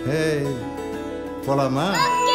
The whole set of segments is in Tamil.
ஏய் போலாமா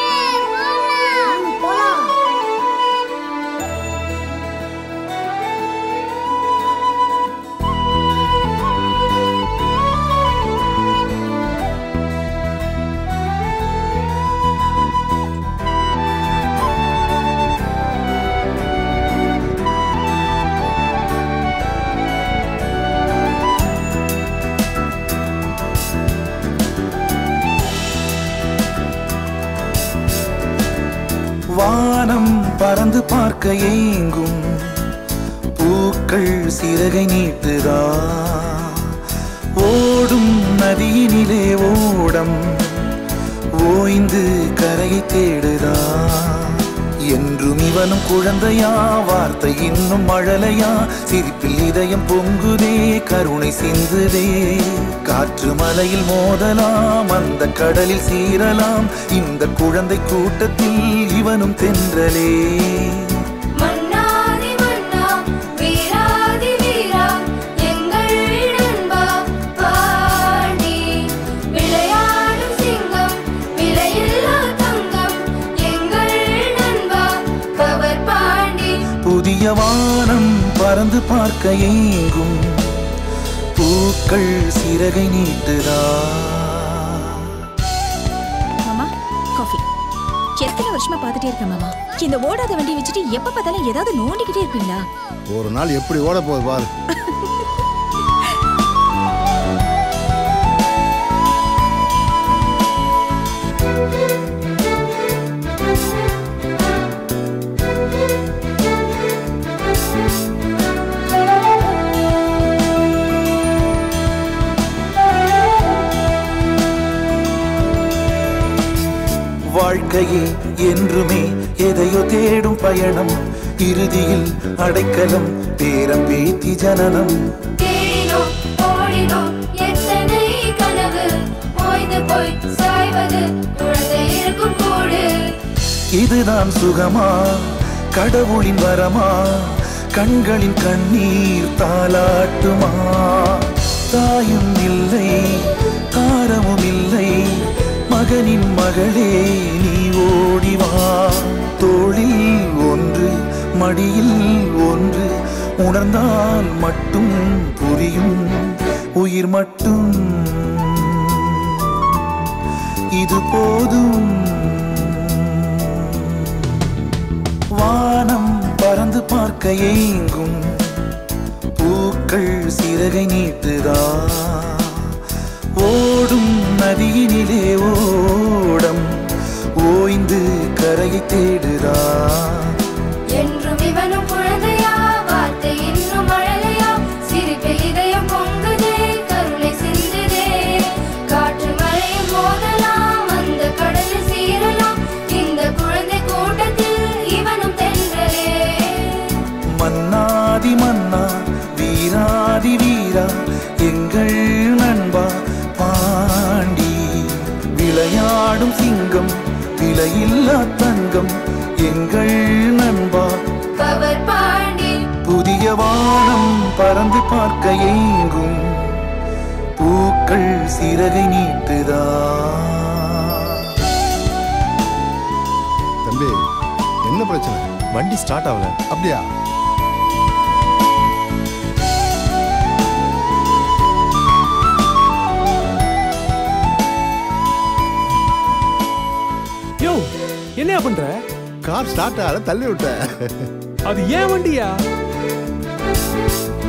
வானம் பறந்து பார்க்க ஏங்கும் பூக்கள் சிறகை நீட்டுதா ஓடும் நதியினிலே ஓடம் ஓய்ந்து கரையை தேடுதா என்றும் இவனும் குழந்தையா வார்த்தை இன்னும் மழலையா சிரிப்பில் இதயம் பொங்குதே கருணை சிந்துதே காற்று மலையில் மோதலாம் அந்த கடலில் சீரலாம் இந்த குழந்தை கூட்டத்தில் இவனும் தென்றலே மன்னாதி மன்னா வீராதி வீரா எங்கள் நண்பா பாண்டி விளையாடும் சிங்கம் விலையில்லா தங்கம் எங்கள் நண்பா கவர் பாண்டி புதிய வானம் பறந்து பார்க்க ஏங்கும் பூக்கள் சிறகை நீட்டுதா மாமா காஃபி எத்தனை வருஷமா பார்த்துட்டே இருக்கேன் மாமா இந்த ஓடாத வண்டி வச்சுட்டு எப்ப பார்த்தாலும் ஏதாவது நோண்டிக்கிட்டே இருப்பீங்களா ஒரு நாள் எப்படி ஓட போகுது பாரு வாழ்க்கையே என்றுமே எதையோ தேடும் பயணம் இறுதியில் அடைக்கலம் பேரம் பேத்தி ஜனனம் தேடினோம் ஓடினோம் எத்தனை கனவு ஓய்ந்து போய் சாய்வது குழந்தை இருக்கும் கூடு இதுதான் சுகமா கடவுளின் வரமா கண்களின் கண்ணீர் தாலாட்டுமா தாயும் இல்லை காரமும் இல்லை மகனின் மகளே நீ ஓடிவா தோளில் ஒன்று மடியில் ஒன்று உணர்ந்தால் மட்டும் புரியும் உயிர் மட்டும் இது போதும் வானம் பறந்து பார்க்க ஏங்கும் பூக்கள் சிறகை நீட்டுதா ஓடும் நதியினிலே ஓடம் ஓய்ந்து கரையை தேடுதா என்றும் இவனும் குழந்தையா வார்த்தை இன்னும் மழலையா சிரிப்பில் இதயம் பொங்குதே கருணை சிந்துதே காற்று மழையும் மோதலாம் அந்த கடலில் சீரலாம் இந்த குழந்தை கூட்டத்தில் இவனும் தென்றலே மன்னாதி மன்னா வீராதி வீரா எங்கள் நண்பா பாண்டி விளையாடும் சிங்கம் விலையில்லா தங்கம் எங்கள் நண்பா கவர் பாண்டி புதிய வானம் பறந்து பார்க்க ஏங்கும் பூக்கள் சிறகை நீட்டுதா தம்பி என்ன பிரச்சனை வண்டி ஸ்டார்ட் ஆகல அப்படியா யோ என்னையா பண்ற கார் ஸ்டார்ட் ஆகல தள்ளி விட்டேன் அது ஏன் வண்டியா